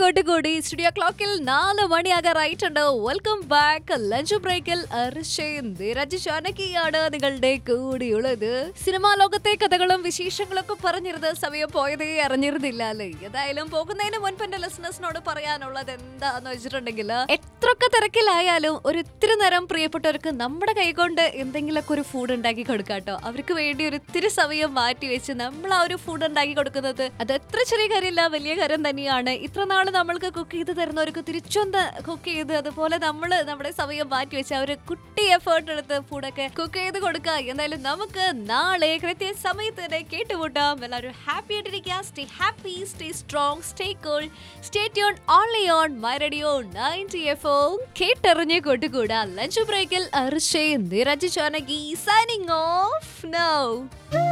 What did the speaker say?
കൂട്ടുകൂടി സ്റ്റുഡിയോ ക്ലോക്കിൽ നാല് മണിയാകാറായിട്ടുണ്ട് വെൽക്കം ബാക്ക് ലഞ്ച് ബ്രേക്കിൽ അർഷയും നിരജ് ഷാനകിയാണ് നിങ്ങളുടെ കൂടിയുള്ളത് സിനിമാ ലോകത്തെ കഥകളും വിശേഷങ്ങളും ഒക്കെ പറഞ്ഞിരുന്നത് സമയം പോയതേ അറിഞ്ഞിരുന്നില്ല അല്ലേ ഏതായാലും പോകുന്നതിന് മുൻപ് എന്റെ ലിസണേഴ്സിനോട് പറയാനുള്ളത് എന്താന്ന് വെച്ചിട്ടുണ്ടെങ്കിൽ എത്രയൊക്കെ തിരക്കിലായാലും ഒരു ഇത്തിരി നേരം പ്രിയപ്പെട്ടവർക്ക് നമ്മുടെ കൈകൊണ്ട് എന്തെങ്കിലുമൊക്കെ ഒരു ഫുഡ് ഉണ്ടാക്കി കൊടുക്കാട്ടോ അവർക്ക് വേണ്ടി ഒരു ഇത്തിരി സമയം മാറ്റി വെച്ച് നമ്മൾ ആ ഒരു ഫുഡ് ഉണ്ടാക്കി കൊടുക്കുന്നത് അത് എത്ര ചെറിയ കാര്യമില്ല വലിയ കാര്യം തന്നെയാണ് ഇത്ര നാള് നമ്മൾക്ക് കുക്ക് ചെയ്ത് തരുന്നവർക്ക് തിരിച്ചൊന്ന് കുക്ക് ചെയ്ത് അതുപോലെ നമ്മൾ നമ്മുടെ സമയം മാറ്റി വെച്ച് ആ ഒരു കുട്ടി എഫേർട്ട് എടുത്ത് ഫുഡൊക്കെ കുക്ക് ചെയ്ത് കൊടുക്കുക എന്തായാലും നമുക്ക് നാളെ കൃത്യ സമയത്ത് തന്നെ കേട്ടുമുട്ടാം എല്ലാവരും ഹാപ്പി ആയിട്ടിരിക്കുക stay happy stay strong stay cool stay tune only on my radio ninety F O കേട്ടറിഞ്ഞ് കൊട്ടുകൂടാ ലഞ്ച് ബ്രേക്കിൽ അർഷേ നിരജ് ചോനകി സൈനിങ് ഓഫ് നൗ